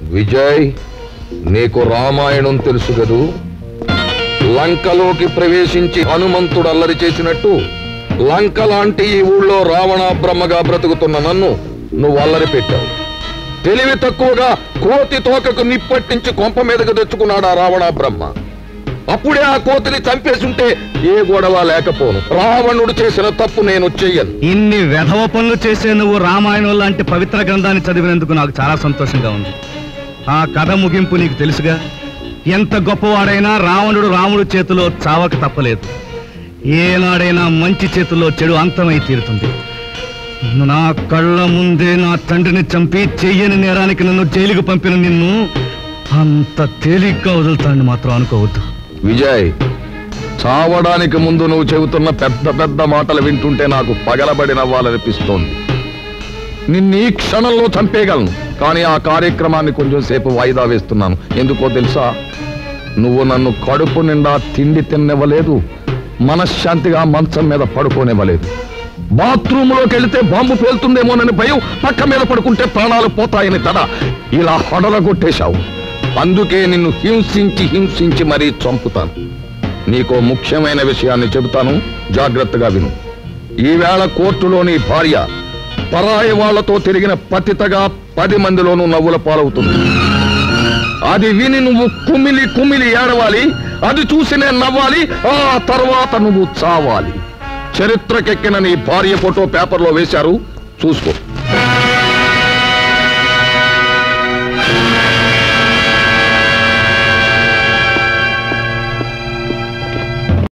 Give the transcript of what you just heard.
విజయ్ నీకు రామాయణం తెలుసు కదూ లంకలోకి ప్రవేశించి హనుమంతుడు అల్లరి చేసినట్టు లంక లాంటి ఈ ఊళ్ళో రావణ బ్రహ్మగా బ్రతుకుతున్న నన్ను నువ్వు అల్లరి పెట్టావు తెలివి తక్కువగా కోతి తోకకు నిప్పట్టించి కొంప మీదకు తెచ్చుకున్నాడు ఆ రావణ బ్రహ్మ అప్పుడే ఆ కోతిని చంపేసుంటే ఏ గొడవ లేకపోను రావణుడు చేసిన తప్పు నేను చెయ్యను ఇన్ని వెధవ పనులు చేసే నువ్వు రామాయణం లాంటి పవిత్ర గ్రంథాన్ని చదివినందుకు నాకు చాలా సంతోషంగా ఉంది ఆ కథ ముగింపు నీకు తెలుసుగా ఎంత గొప్పవాడైనా రావణుడు రాముడు చేతిలో చావక తప్పలేదు ఏనాడైనా మంచి చేతుల్లో చెడు అంతమై తీరుతుంది నా కళ్ళ ముందే నా తండ్రిని చంపి చెయ్యని నేరానికి నన్ను జైలుకు పంపిన నిన్ను అంత తేలిగ్గా వదులుతానని మాత్రం అనుకోవద్దు విజయ్ చావడానికి ముందు నువ్వు చెబుతున్న పెద్ద పెద్ద మాటలు వింటుంటే నాకు పగలబడి నవ్వాలనిపిస్తోంది నిన్ను ఈ క్షణంలో చంపేయగలను కానీ ఆ కార్యక్రమాన్ని కొంచెం సేపు వాయిదా వేస్తున్నాను ఎందుకో తెలుసా నువ్వు నన్ను కడుపు నిండా తిండి తిన్నివ్వలేదు మనశ్శాంతిగా మంచం మీద పడుకోనివ్వలేదు బాత్రూంలోకి వెళితే బాంబు పేలుతుందేమోనని భయం పక్క మీద పడుకుంటే ప్రాణాలు పోతాయని తడ ఇలా హొడలగొట్టేశావు అందుకే నిన్ను హింసించి హింసించి మరీ చంపుతాను నీకో ముఖ్యమైన విషయాన్ని చెబుతాను జాగ్రత్తగా విను ఈవేళ కోర్టులోని భార్య పరాయి వాళ్లతో తిరిగిన పతితగా పది మందిలోనూ నవ్వుల పాలవుతుంది అది విని నువ్వు కుమిలి కుమిలి ఏడవాలి అది చూసి నేను నవ్వాలి ఆ తర్వాత నువ్వు చావాలి చరిత్రకెక్కిన నీ భార్య ఫోటో పేపర్లో వేశారు చూసుకో